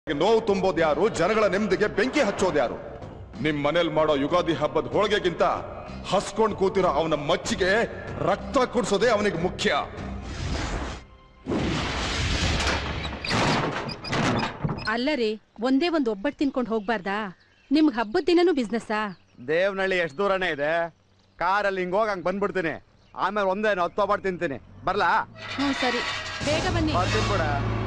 ನೋವು ತುಂಬೋದು ಯಾರು ಜನಗಳ ನೆಮ್ಮದಿಗೆ ಬೆಂಕಿ ಹಚ್ಚೋದು ಯಾರು ನಿಮ್ ಮನೇಲಿ ಮಾಡೋ ಯುಗಾದಿ ಹಬ್ಬದ ಹೋಳಿಗೆಗಿಂತ ಹಸ್ಕೊಂಡ್ ಕೂತಿರೋ ಅವನ ಮಚ್ಚಿಗೆ ರಕ್ತ ಕುಡ್ಸೋದೇ ಅವನಿಗೆ ಮುಖ್ಯ ಅಲ್ಲ ರೀ ಒಂದೇ ಒಂದ್ ಒಬ್ಬಟ್ಟು ತಿನ್ಕೊಂಡು ಹೋಗ್ಬಾರ್ದಾ ನಿಮ್ಗ್ ಹಬ್ಬದ ದಿನನೂ ಬಿಸ್ನೆಸ್ಸಾ ದೇವನಹಳ್ಳಿ ಎಷ್ಟು ದೂರನೇ ಇದೆ ಕಾರಲ್ಲಿ ಹಿಂಗ್ ಹೋಗಿ ಹಂಗ್ ಬಂದ್ಬಿಡ್ತೀನಿ ಆಮೇಲೆ ಒಂದೇನು ಹತ್ತು ಬಾಟ್ ತಿಂತೀನಿ ಬರ್ಲಾ ಹ್ಞೂ ಸರಿ ಬೇಗ ಬನ್ನಿ ಬರ್ತೀನಿ ಬಿಡ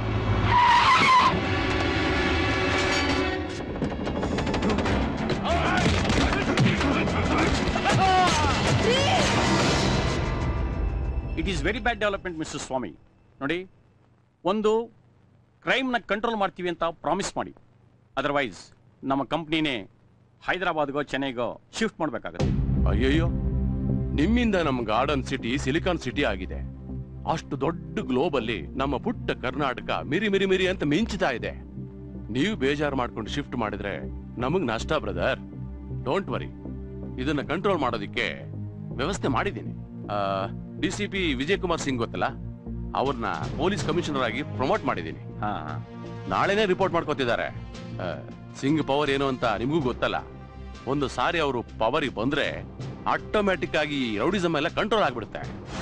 it is very bad development mister Swamy ನೋಡಿ ಒಂದು ಕ್ರೈಮ್ನ ಕಂಟ್ರೋಲ್ ಮಾಡ್ತೀವಿ ಅಂತ ಪ್ರಾಮಿಸ್ ಮಾಡಿ ಅದರ್ವೈಸ್ ನಮ್ಮ ಕಂಪ್ನಿನೇ ಹೈದರಾಬಾದ್ಗೋ ಚೆನ್ನೈಗೋ ಶಿಫ್ಟ್ ಮಾಡಬೇಕಾಗುತ್ತೆ ಅಯ್ಯಯ್ಯೋ ನಿಮ್ಮಿಂದ ನಮ್ಮ ಗಾರ್ಡನ್ ಸಿಟಿ ಸಿಲಿಕಾನ್ ಸಿಟಿ ಆಗಿದೆ ಅಷ್ಟು ದೊಡ್ಡ ಗ್ಲೋಬ್ ಅಲ್ಲಿ ನಮ್ಮ ಪುಟ್ಟ ಕರ್ನಾಟಕ ಮಿರಿ ಮಿರಿ ಮಿರಿ ಅಂತ ಮಿಂಚ್ತಾ ಇದೆ ನೀವು ಬೇಜಾರು ಮಾಡ್ಕೊಂಡು ಶಿಫ್ಟ್ ಮಾಡಿದ್ರೆ ನಮಗ್ ನಷ್ಟ ಬ್ರದರ್ ಡೋಂಟ್ ವರಿ ಇದನ್ನ ಕಂಟ್ರೋಲ್ ಮಾಡೋದಿಕ್ಕೆ ವ್ಯವಸ್ಥೆ ಮಾಡಿದ್ದೀನಿ D C P Vijay Kumar Singh ಗೊತ್ತಲ್ಲ ಅವ್ರನ್ನ ಪೊಲೀಸ್ ಕಮಿಷನರ್ ಆಗಿ ಪ್ರಮೋಟ್ ಮಾಡಿದ್ದೀನಿ ಹಾ ನಾಳೆನೇ ರಿಪೋರ್ಟ್ ಮಾಡ್ಕೋತಿದ್ದಾರೆ ಆ, ಸಿಂಗ್ ಪವರ್ ಏನು ಅಂತ ನಿಮಗೂ ಗೊತ್ತಲ್ಲ ಒಂದು ಸಾರಿ ಅವರು ಪವರಿಗೆ ಬಂದ್ರೆ ಆಟೋಮ್ಯಾಟಿಕ್ ಆಗಿ ರೌಡಿಸಮ್ ಎಲ್ಲ ಕಂಟ್ರೋಲ್ ಆಗ್ಬಿಡುತ್ತೆ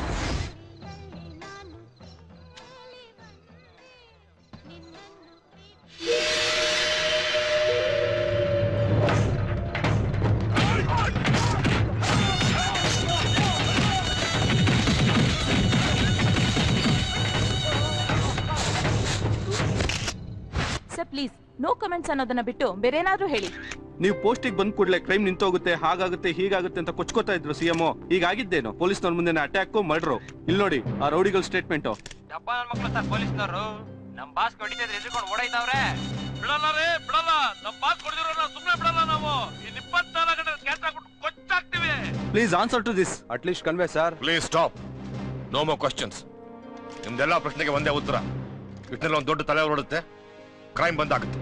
ಸರ್ ಪ್ಲೀಸ್ ನೋ ಕಮೆಂಟ್ಸ್ ಅನ್ನೋದನ್ನ ಬಿಟ್ಟು ಬೇರೆ ಏನಾದ್ರೂ ಹೇಳಿ ನೀವು ಪೋಸ್ಟಿಗೆ ಬಂದ್ ಕೂಡಲೇ ಕ್ರೈಮ್ ನಿಂತೋಗುತ್ತೆ ಹಾಗಾಗುತ್ತೆ ಹೀಗಾಗುತ್ತೆ ಅಂತ ಕೊಚ್ಕೋತಾ ಇದ್ರು ಸಿಎಂ ಈಗ ಆಗಿದ್ದೇನು ಪೊಲೀಸ್ನವ್ರ ಮುಂದೆ ಅಟ್ಯಾಕ್ ಮರ್ಡ್ರು ಇಲ್ಲಿ ನೋಡಿ ಆ ರೌಡಿಗಳ ಸ್ಟೇಟ್ಮೆಂಟ್ ಯಪ್ಪ ನನ್ ಮಕ್ಳು ಸರ್ ಪೊಲೀಸ್ನವರು ನಮ್ ಬಾಸ್ ಹೊಡಿತಿದ್ರೆ ಎದ್ರುಕೊಂಡು ಓಡೈತಾವ್ರೆ ಬಿಡಲ್ಲ ರೀ ಬಿಡಲ್ಲ ನಮ್ ಬಾಸ್ ಕೊಡಿದಿರೋ ಸುಮ್ನೆ ಬಿಡಲ್ಲ ನಾವು ಇನ್ ಇಪ್ಪತ್ನಾಲ್ಕು ಗಂಟೆ ಕೆಲಸ ಕೊಟ್ಟು ಕೊಚ್ಚಾಕ್ತಿವಿ please answer to this at least convey sir please stop no more questions ನಿಮ್ದೆಲ್ಲ ಪ್ರಶ್ನೆಗೆ ಒಂದೇ ಉತ್ತರ ಇಟ್ನಲ್ಲಿ ಒಂದು ದೊಡ್ಡ ತಲೆ ಹೊರಡುತ್ತೆ ಕ್ರೈಮ್ ಬಂದಾಗುತ್ತೆ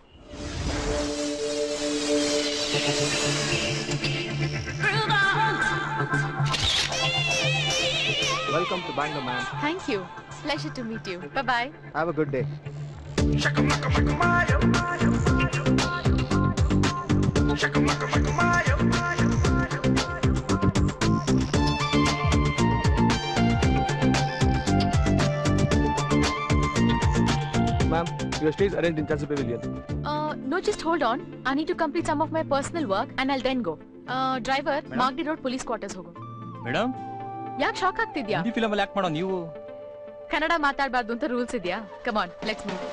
welcome to Bangalore ma'am thank you pleasure to meet you bye have a good day ma'am your stage arrange in Chancery Pavilion no just hold on I need to complete some of my personal work and I'll then go driver ಮಾರ್ಗ್ಡಿ road police quarters ಹೋಗು madam ಯಾಕೆ shock ಆಗ್ತಿದ್ಯಾ Hindi film ಅಲ್ಲಿ ಯಾಕೆ ಮಾಡೋ ನೀವು ಕನ್ನಡ ಮಾತಾಡಬಾರ್ದು ಅಂತ ರೂಲ್ಸ್ ಇದೆಯಾ ಕಮಾನ್ ಲೆಟ್ಸ್ ಮೂವ್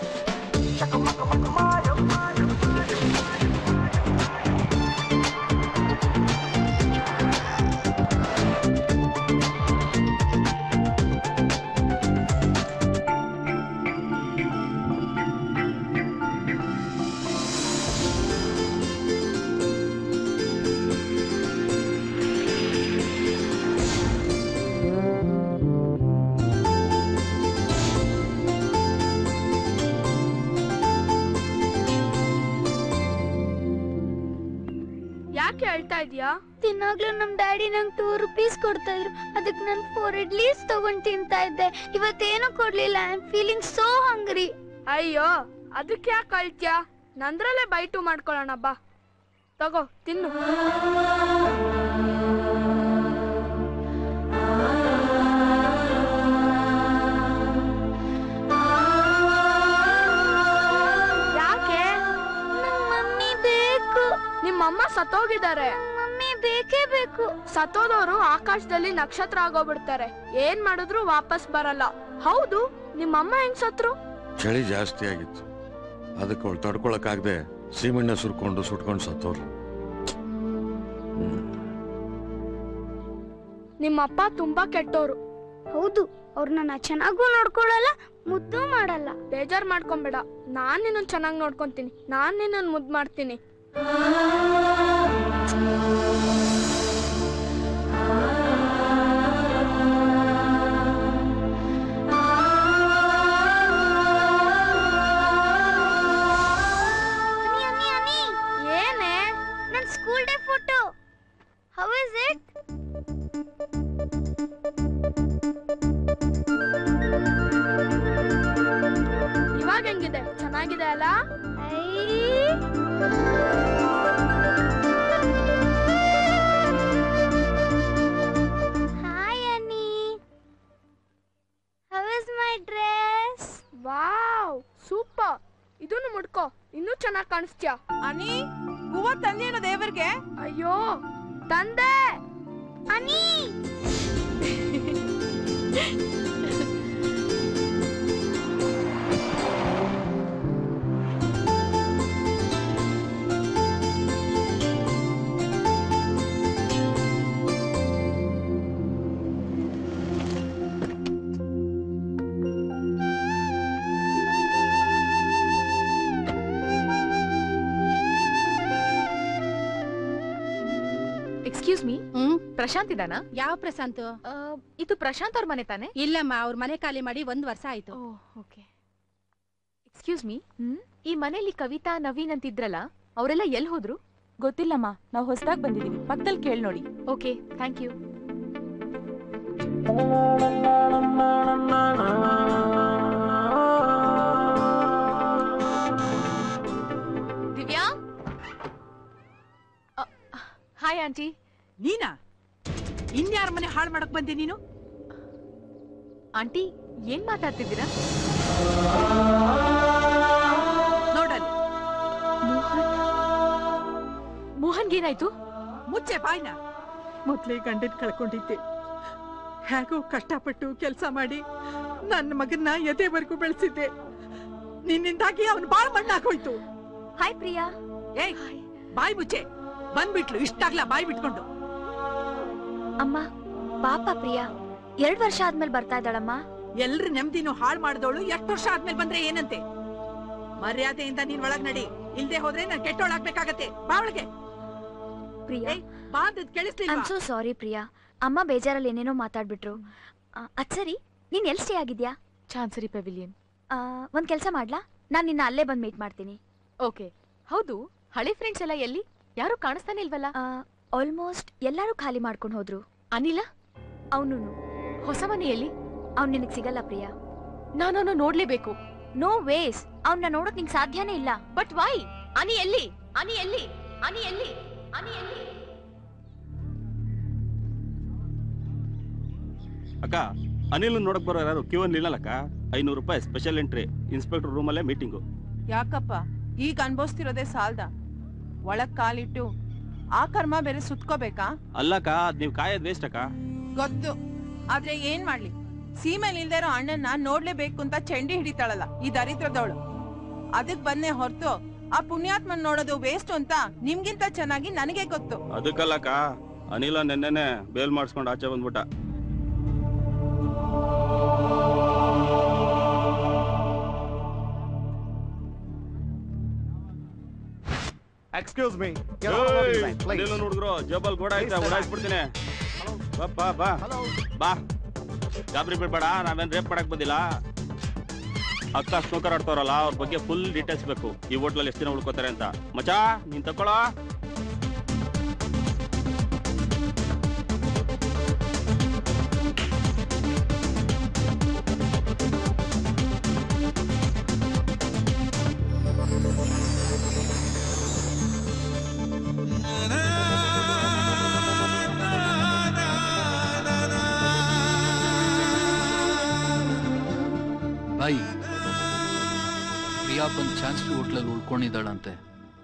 ಯಾಕೆ ಹೇಳ್ತಾ ಇದೀಯಾ ತಿನ್ನಾಗ್ಲೂ ನಮ್ ಡ್ಯಾಡಿ ನಂಗೆ ಟೂ ರುಪೀಸ್ ಕೊಡ್ತಾ ಇದ್ರು ಅದಕ್ಕೆ ನಾನು ಫೋರ್ ಇಡ್ಲೀಸ್ ತಗೊಂಡ್ ತಿಂತಾ ಇದ್ದೆ ಇವತ್ತೇನು ಕೊಡ್ಲಿಲ್ಲ I am feeling so hungry ಅಯ್ಯೋ ಅದಕ್ಕೆ ಯಾಕೆ ಅಳ್ತ್ಯಾ ನಂದ್ರಲ್ಲೇ ಬೈಟು ಮಾಡ್ಕೊಳ್ಳೋಣ ಬಾ ತಗೋ ತಿನ್ನು ಯಾಕೆ ನಂಗ್ ಮಮ್ಮಿ ಬೇಕು ನಿಮ್ಮಮ್ಮ ಸತ್ತೋಗಿದ್ದಾರೆ ಮಮ್ಮಿ ಬೇಕೇ ಬೇಕು ಸತ್ತೋದವರು ಆಕಾಶದಲ್ಲಿ ನಕ್ಷತ್ರ ಆಗೋಗ್ಬಿಡ್ತಾರೆ ಏನ್ ಮಾಡಿದ್ರು ವಾಪಸ್ ಬರಲ್ಲ ಹೌದು ನಿಮ್ಮಮ್ಮ ಹೆಂಗ್ ಸತ್ರು ಚಳಿ ಜಾಸ್ತಿ ಆಗಿತ್ತು ಅದಕ್ಕೆ ಅವಳು ತಡ್ಕೊಳಕ್ಕಾಗದೆ ಸೀಮೆಣ್ಣೆ ಸುರ್ಕೊಂಡು ಸುಟ್ಕೊಂಡು ಸತ್ತೋರು ನಿಮ್ಮಪ್ಪ ತುಂಬಾ ಕೆಟ್ಟೋರು ಹೌದು ಅವ್ರು ನನ್ನ ಚೆನ್ನಾಗೂ ನೋಡ್ಕೊಳಲ್ಲ ಮುದ್ದು ಮಾಡಲ್ಲ ಬೇಜಾರ್ ಮಾಡ್ಕೊಂಬೇಡ ನಾನ್ ನಿನ್ನ ಚೆನ್ನಾಗಿ ನೋಡ್ಕೊಂತೀನಿ ನಾನ್ ನಿನ್ನ ಮುದ್ ಮಾಡ್ತೀನಿ ಅನಿ ಅನಿ ಅನಿ ಏನೇ ನನ್ನ school day photo how is it ಇವಾಗ ಹೆಂಗಿದೆ ಚೆನ್ನಾಗಿದೆ ಅಲ್ಲ hi Anni how is my dress wow super ಇದನ್ನು ಮುಡ್ಕೋ ಇನ್ನೂ ಚೆನ್ನಾಗಿ ಕಾಣಿಸ್ತ್ಯಾ ಅನಿ ಹೂವ ತಂದೇನು ದೇವರಿಗೆ ಅಯ್ಯೋ ತಂದೆ Ani excuse me hmm Prashanth ಇದಾನಾ ಯಾವ ಪ್ರಶಾಂತ್ ಆ, ಇದು ಪ್ರಶಾಂತ್ ಅವ್ರ ಮನೆ ತಾನೆ ಇಲ್ಲಮ್ಮ ಅವ್ರ ಮನೆ ಖಾಲಿ ಮಾಡಿ ಒಂದ್ ವರ್ಷ ಆಯ್ತು ಓಕೆ ಎಕ್ಸ್ಕ್ಯೂಸ್ ಮೀ ಈ ಮನೆಯಲ್ಲಿ ಕವಿತಾ ನವೀನ್ ಅಂತ ಇದ್ರಲ್ಲ ಅವರೆಲ್ಲ ಎಲ್ಲಿ ಹೋದ್ರು ಗೊತ್ತಿಲ್ಲಮ್ಮ ನಾವು ಹೊಸದಾಗಿ ಬಂದಿದೀವಿ ಪಕ್ಕದಲ್ಲಿ ಕೇಳಿ ನೋಡಿ okay thank you Divya hi aunty ನೀನಾ ಇನ್ಯಾರ ಮನೆ ಹಾಳು ಮಾಡಕ್ ಬಂದೆ ನೀನು ಆಂಟಿ ಏನ್ ಮಾತಾಡ್ತಿದ್ದೀರಾ ನೋಡಲ್ಲಿ ಮೋಹನ್ಗೇನಾಯ್ತು ಮುಚ್ಚೆ ಬಾಯ್ನ ಮೊದ್ಲೇ ಗಂಡನ್ ಕಳ್ಕೊಂಡಿದ್ದೆ ಹೇಗೋ ಕಷ್ಟಪಟ್ಟು ಕೆಲಸ ಮಾಡಿ ನನ್ನ ಮಗನ್ನ ಎದೆವರೆಗೂ ಬೆಳೆಸಿದ್ದೆ ನಿನ್ನಿಂದಾಗಿ ಅವನು ಬಾಳ ಮಣ್ಣಾಗೋಯ್ತು ಹಾಯ್ ಪ್ರಿಯಾ ಏಯ್ ಬಾಯ್ ಮುಚ್ಚೆ ಬಂದ್ಬಿಟ್ಲು ಇಷ್ಟಾಗ್ಲ ಬಾಯ್ ಬಿಟ್ಕೊಂಡು ಅಮ್ಮ ಪಾಪ ಪ್ರಿಯಾ ಎರಡ್ ವರ್ಷ ಆದ್ಮೇಲೆ ಬರ್ತಾ ಇದ್ದಾಳಮ್ಮ ಎಲ್ರ ನೆಮ್ಮದಿನೂ ಹಾಳು ಮಾಡಿದವಳು ಎಷ್ಟು ವರ್ಷ ಆದ್ಮೇಲೆ ಬಂದ್ರೆ ಏನಂತೆ ಮರ್ಯಾದೆಯಿಂದ ನೀನ್ ಒಳಗ್ ನಡಿ ಇಲ್ದೆ ಹೋದ್ರೆ ನಾನ್ ಕೆಟ್ಟೋಳಾಗ್ಬೇಕಾಗತ್ತೆ ಬಾ ಒಳಗೆ ಪ್ರಿಯಾ ಬಾಂದದ್ ಕೇಳಿಸ್ಲಿಲ್ವಾ ಐಮ್ ಸೋ ಸಾರಿ ಪ್ರಿಯಾ ಅಮ್ಮ ಬೇಜಾರಲ್ಲಿ ಏನೇನೋ ಮಾತಾಡ್ಬಿಟ್ರು ಆ, ಅದ್ ಸರಿ ನೀನ್ ಎಲ್ ಸ್ಟೇ ಆಗಿದ್ಯಾ ಚಾನ್ಸರಿ ಪೆವಿಲಿಯನ್ ಆ, ಒಂದ್ ಕೆಲ್ಸ ಮಾಡ್ಲಾ ನಾನ್ ನಿನ್ನ ಅಲ್ಲೇ ಬಂದ್ ಮೀಟ್ ಮಾಡ್ತೀನಿ ಓಕೆ ಹೌದು ಹಳೆ ಫ್ರೆಂಡ್ಸ್ ಎಲ್ಲ ಎಲ್ಲಿ ಯಾರು ಕಾಣಿಸ್ತಾನೆ ಇಲ್ವಲ್ಲ ಆಲ್ಮೋಸ್ಟ್ ಎಲ್ಲಾರು ಖಾಲಿ ಮಾಡ್ಕೊಂಡು ಹೋದ್ರು ಅನಿಲ ಅವನು ಹೊಸ ಮನೆಯಲ್ಲಿ ಅವ್ನ್ ನಿನಗ್ ಸಿಗಲ್ಲ ಪ್ರಿಯಾ ನಾನು ನೋಡ್ಲೇಬೇಕು ನೋ ವೇಸ್ ಅವ್ನ ನೋಡೋಕ್ ನಿಂಗ್ ಸಾಧ್ಯನೇ ಇಲ್ಲ ಬಟ್ ವೈ ಅನಿ ಎಲ್ಲಿ ಅನಿ ಎಲ್ಲಿ ಅನಿ ಎಲ್ಲಿ ಅನಿ ಎಲ್ಲಿ ಅಕ್ಕ ಅನಿಲ್ ನೋಡಕ್ ಬರೋ ಯಾರು ಕ್ಯೂ ಅಲ್ಲಿ ನಿಲ್ಲಲ್ಲಕ್ಕ ಐನೂರು ರೂಪಾಯಿ ಸ್ಪೆಷಲ್ ಎಂಟ್ರಿ ಇನ್ಸ್ಪೆಕ್ಟರ್ ರೂಮಲ್ಲೇ ಮೀಟಿಂಗು ಯಾಕಪ್ಪ ಈಗ ಅನ್ಭವಿಸ್ತಿರೋದೇ ಸಾಲ್ದ ಒಳಗ್ ಕಾಲಿಟ್ಟು ಆ ಕರ್ಮ ಬೇರೆ ಸುತ್ಕೋಬೇಕಾ ಅಲ್ಲಕ್ಕ ಅದ್ ನೀವು ಕಾಯೋದ್ ವೇಸ್ಟ್ ಅಕ್ಕ ಗೊತ್ತು ಆದ್ರೆ ಏನ್ ಮಾಡ್ಲಿ ಸೀಮೆಲ್ ಇಲ್ದೇ ಇರೋ ಅಣ್ಣನ್ನ ನೋಡ್ಲೇಬೇಕು ಅಂತ ಚಂಡಿ ಹಿಡಿತಾಳಲ್ಲ ಈ ದರಿದ್ರದವಳು ಅದಕ್ ಬಂದೆ ಹೊರತು ಆ ಪುಣ್ಯಾತ್ಮನ್ ನೋಡೋದು ವೇಸ್ಟ್ ಅಂತ ನಿಮ್ಗಿಂತ ಚೆನ್ನಾಗಿ ನನಗೆ ಗೊತ್ತು ಅದಕ್ಕಲ್ಲಕ್ಕ ಅನಿಲ ನೆನ್ನೆನೆ ಬೇಲ್ ಮಾಡಿಸ್ಕೊಂಡು ಆಚೆ ಬಂದ್ಬಿಟ್ಟ ಎಕ್ಸ್ಕ್ಯೂಸ್ ಮೀ ಅನಿಲ ನೋಡಿದ್ರು ಜೋಬಲ್ ಗೋಡ ಐತೆ ಓಡಾಡ್ಬಿಡ್ತೀನಿ ಬಾ ಬಾ ಬಾ ಗಾಬರಿ ಬಿಡ್ಬೇಡ ನಾವೇನ್ ರೇಪ್ ಮಾಡಕ್ ಬಂದಿಲ್ಲ ಅಕ್ಕ ಸ್ನೂಕರ್ ಆಡ್ತಾರಲ್ಲ ಅವ್ರ ಬಗ್ಗೆ ಫುಲ್ ಡೀಟೇಲ್ಸ್ ಬೇಕು ಈ ಹೋಟ್ಲಲ್ಲಿ ಎಷ್ಟು ದಿನ ಉಳ್ಕೋತಾರೆ ಅಂತ ಮಚಾ ನೀನ್ ತಕೊಳ್ಳೋ ಬಾಯಿ ಪ್ರಿಯಾ ಬಂದ್ ಚಾನ್ಸ್ ಹೋಟ್ಲಲ್ಲಿ ಉಳ್ಕೊಂಡಿದ್ದಾಳಂತೆ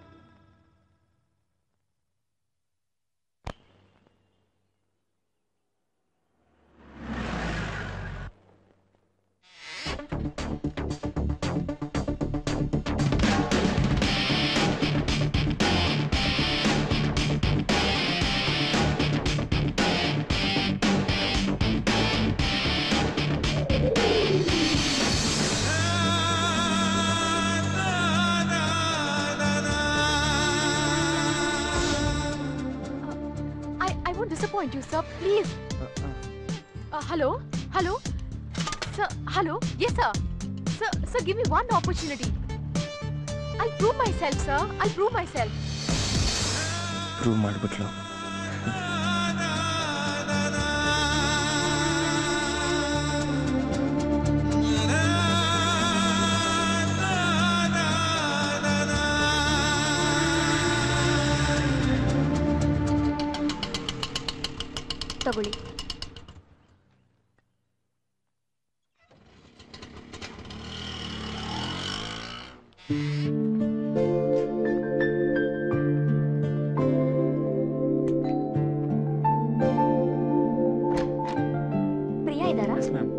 I, I won't disappoint you, sir. Please. Uh, hello? Hello? Sir, hello? Yes, sir. Sir, sir, give me one opportunity. I'll prove myself, sir. I'll prove myself. Prove ಮಾಡಿಬಿಟ್ಲು ತಗೊಳ್ಳಿ ಪ್ರಿಯಾ ಇದ್ದಾರಾ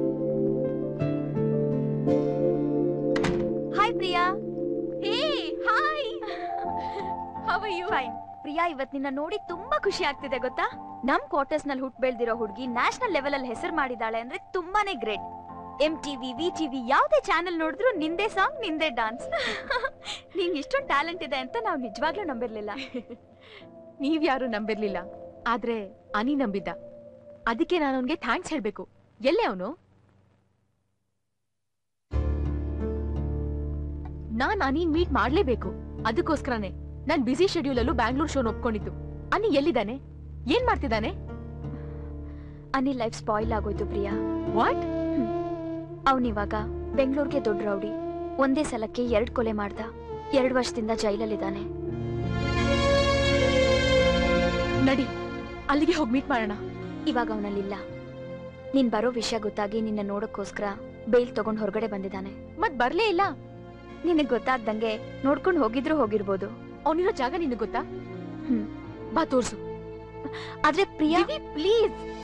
hi Priya hey hi how are you fine Priya ಇವತ್ ನಿನ್ನ ನೋಡಿ ತುಂಬಾ ಖುಷಿ ಆಗ್ತಿದೆ ಗೊತ್ತಾ ನಮ್ ಕ್ವಾರ್ಟರ್ಸ್ ನಲ್ಲಿ ಹುಟ್ಟು ಬೆಳ್ದಿರೋ ಹುಡುಗಿ ನ್ಯಾಷನಲ್ ಲೆವೆಲ್ ಅಲ್ಲಿ ಹೆಸರು ಮಾಡಿದಾಳೆ ಅಂದ್ರೆ ತುಂಬಾನೇ great M TV V TV ಯಾವ್ದೇ ಚಾನೆಲ್ ನೋಡಿದ್ರು ನಿಂದೇ ಸಾಂಗ್ ನಿಂದೇ ಡಾನ್ಸ್ ನಿಂಗೆ ಇಷ್ಟೊಂದು ಟ್ಯಾಲೆಂಟ್ ಇದೆ ಅಂತ ನಾವು ನಿಜವಾಗ್ಲೂ ನಂಬಿರ್ಲಿಲ್ಲ ನೀವ್ಯಾರು ನಂಬಿರ್ಲಿಲ್ಲ ಆದ್ರೆ ಅನಿ ನಂಬಿದ್ದ ಅದಕ್ಕೆ ನಾನು ಅವನ್ಗೆ ಥ್ಯಾಂಕ್ಸ್ ಹೇಳ್ಬೇಕು ಎಲ್ಲೇ ಅವನು ನಾನ್ ಅನಿನ್ ಮೀಟ್ ಮಾಡ್ಲೇಬೇಕು ಅದಕ್ಕೋಸ್ಕರನೇ ನಾನ್ ಬಿಸಿ ಶೆಡ್ಯೂಲ್ ಅಲ್ಲೂ ಬ್ಯಾಂಗ್ಳೂರ್ ಶೋನ್ ಒಪ್ಕೊಂಡಿದ್ದು ಅನಿ ಎಲ್ಲಿದ್ದಾನೆ ಏನ್ ಮಾಡ್ತಿದ್ದಾನೆ ಅನಿಲ್ ಲೈಫ್ ಸ್ಪಾಯ್ಲ್ ಆಗೋಯ್ತು ಪ್ರಿಯಾ ವಾಟ್ ಅವನಿವಾಗ ಬೆಂಗಳೂರಿಗೆ ದೊಡ್ಡ ರೌಡಿ ಒಂದೇ ಸಲಕ್ಕೆ ಎರಡ್ ಕೊಲೆ ಮಾಡ್ದ ಎರಡು ವರ್ಷದಿಂದ ಜೈಲಲ್ಲಿದ್ದಾನೆ ನಡಿ ಅಲ್ಲಿಗೆ ಹೋಗಿ ಮೀಟ್ ಮಾಡೋಣ ಇವಾಗ ಅವನಲ್ಲಿಲ್ಲ ನೀನ್ ಬರೋ ವಿಷಯ ಗೊತ್ತಾಗಿ ನಿನ್ನ ನೋಡಕ್ಕೋಸ್ಕರ ಬೇಲ್ ತಗೊಂಡ್ ಹೊರಗಡೆ ಬಂದಿದ್ದಾನೆ ಮತ್ ಬರ್ಲೇ ಇಲ್ಲ ನಿನಗ್ ಗೊತ್ತಾಗ್ದಂಗೆ ನೋಡ್ಕೊಂಡು ಹೋಗಿದ್ರು ಹೋಗಿರ್ಬೋದು ಅವನಿರೋ ಜಾಗ ನಿನಗ್ ಗೊತ್ತಾ ಹ್ಮ್ ಬಾ ತೋರ್ಸು ಆದ್ರೆ ಪ್ರಿಯಾ ಪ್ಲೀಸ್